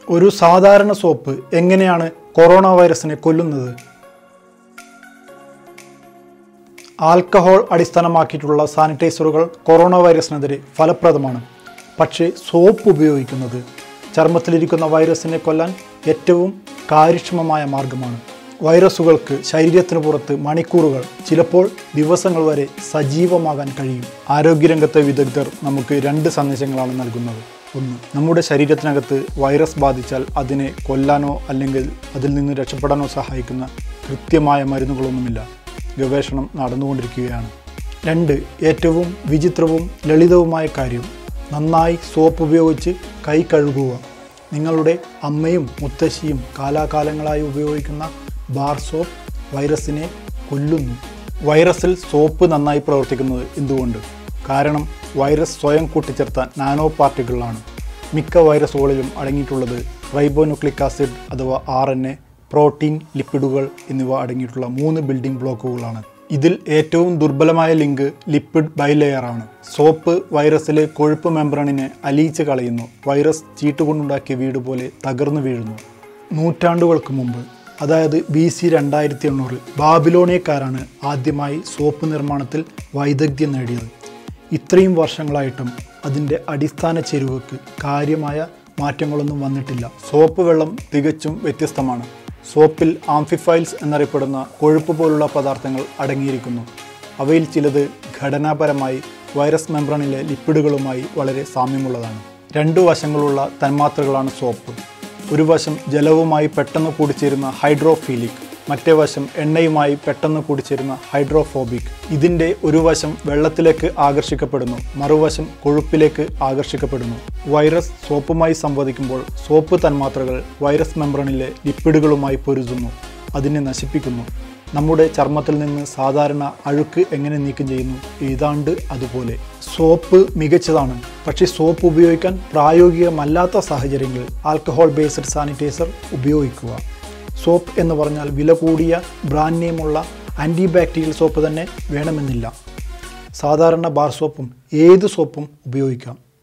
ഒരു സാധാരണ സോപ്പ് എങ്ങനെയാണ് കൊറോണ വൈറസിനെ കൊല്ലുന്നത് ആൽക്കഹോൾ അടിസ്ഥാനമാക്കിയിട്ടുള്ള സാനിറ്റൈസറുകൾ കൊറോണ വൈറസിനെതിരെ ഫലപ്രദമാണ് പക്ഷേ സോപ്പ് ഉപയോഗിക്കുന്നത് ചർമ്മത്തിലിരിക്കുന്ന വൈറസിനെ കൊല്ലാൻ ഏറ്റവും കാര്യക്ഷമമായ മാർഗമാണ് വൈറസുകൾക്ക് ശരീരത്തിന് പുറത്ത് മണിക്കൂറുകൾ ചിലപ്പോൾ ദിവസങ്ങൾ വരെ സജീവമാകാൻ കഴിയും ആരോഗ്യരംഗത്തെ വിദഗ്ധർ നമുക്ക് രണ്ട് സന്ദേശങ്ങളാണ് നൽകുന്നത് ഒന്ന് നമ്മുടെ ശരീരത്തിനകത്ത് വൈറസ് ബാധിച്ചാൽ അതിനെ കൊല്ലാനോ അല്ലെങ്കിൽ അതിൽ നിന്ന് രക്ഷപ്പെടാനോ സഹായിക്കുന്ന കൃത്യമായ മരുന്നുകളൊന്നുമില്ല ഗവേഷണം നടന്നുകൊണ്ടിരിക്കുകയാണ് രണ്ട് ഏറ്റവും വിചിത്രവും ലളിതവുമായ കാര്യം നന്നായി സോപ്പ് ഉപയോഗിച്ച് കൈ കഴുകുക നിങ്ങളുടെ അമ്മയും മുത്തശ്ശിയും കാലാകാലങ്ങളായി ഉപയോഗിക്കുന്ന ബാർ സോപ്പ് വൈറസിനെ കൊല്ലുന്നു വൈറസിൽ സോപ്പ് നന്നായി പ്രവർത്തിക്കുന്നത് എന്തുകൊണ്ട് കാരണം വൈറസ് സ്വയം കൂട്ടിച്ചേർത്ത നാനോ പാർട്ടിക്കിളാണ് മിക്ക വൈറസുകളിലും അടങ്ങിയിട്ടുള്ളത് റൈബോനുക്ലിക് ആസിഡ് അഥവാ ആർ എൻ എ പ്രോട്ടീൻ ലിപ്പിഡുകൾ എന്നിവ അടങ്ങിയിട്ടുള്ള മൂന്ന് ബിൽഡിംഗ് ബ്ലോക്കുകളാണ് ഇതിൽ ഏറ്റവും ദുർബലമായ ലിങ്ക് ലിപ്പിഡ് ബൈലെയറാണ് സോപ്പ് വൈറസിലെ കൊഴുപ്പ് മെംബ്രണിനെ അലിയിച്ച് കളയുന്നു വൈറസ് ചീട്ടുകൊണ്ടുണ്ടാക്കിയ വീട് പോലെ തകർന്നു വീഴുന്നു നൂറ്റാണ്ടുകൾക്ക് മുമ്പ് അതായത് ബി സി രണ്ടായിരത്തി എണ്ണൂറിൽ ബാബിലോണിയക്കാരാണ് ആദ്യമായി സോപ്പ് നിർമ്മാണത്തിൽ വൈദഗ്ധ്യം നേടിയത് ഇത്രയും വർഷങ്ങളായിട്ടും അതിൻ്റെ അടിസ്ഥാന ചേരുവക്ക് കാര്യമായ മാറ്റങ്ങളൊന്നും വന്നിട്ടില്ല സോപ്പ് വെള്ളം തികച്ചും വ്യത്യസ്തമാണ് സോപ്പിൽ ആംഫിഫൈൽസ് എന്നറിയപ്പെടുന്ന കൊഴുപ്പ് പോലുള്ള പദാർത്ഥങ്ങൾ അടങ്ങിയിരിക്കുന്നു അവയിൽ ചിലത് ഘടനാപരമായി വൈറസ് മെംബ്രണിലെ ലിപ്പിഡുകളുമായി വളരെ സാമ്യമുള്ളതാണ് രണ്ടു വശങ്ങളുള്ള തന്മാത്രകളാണ് സോപ്പ് ഒരു വശം ജലവുമായി പെട്ടെന്ന് കൂടിച്ചേരുന്ന ഹൈഡ്രോഫീലിക് മറ്റേ വശം എണ്ണയുമായി പെട്ടെന്ന് കൂടിച്ചേരുന്ന ഹൈഡ്രോഫോബിക് ഇതിൻ്റെ ഒരു വശം വെള്ളത്തിലേക്ക് ആകർഷിക്കപ്പെടുന്നു മറുവശം കൊഴുപ്പിലേക്ക് ആകർഷിക്കപ്പെടുന്നു വൈറസ് സോപ്പുമായി സംവദിക്കുമ്പോൾ സോപ്പ് തന്മാത്രകൾ വൈറസ് മെംബ്രണിലെ ലിപ്പിഡുകളുമായി പൊരുതുന്നു അതിനെ നശിപ്പിക്കുന്നു നമ്മുടെ ചർമ്മത്തിൽ നിന്ന് സാധാരണ അഴുക്ക് എങ്ങനെ നീക്കം ചെയ്യുന്നു ഏതാണ്ട് അതുപോലെ സോപ്പ് മികച്ചതാണ് പക്ഷേ സോപ്പ് ഉപയോഗിക്കാൻ പ്രായോഗികമല്ലാത്ത സാഹചര്യങ്ങളിൽ ആൽക്കഹോൾ ബേസ്ഡ് സാനിറ്റൈസർ ഉപയോഗിക്കുക സോപ്പ് എന്ന് പറഞ്ഞാൽ വില കൂടിയ ബ്രാൻഡ് നെയിമുള്ള ആൻറ്റി ബാക്ടീരിയൽ സോപ്പ് തന്നെ വേണമെന്നില്ല സാധാരണ ബാർ സോപ്പും ഏത് സോപ്പും ഉപയോഗിക്കാം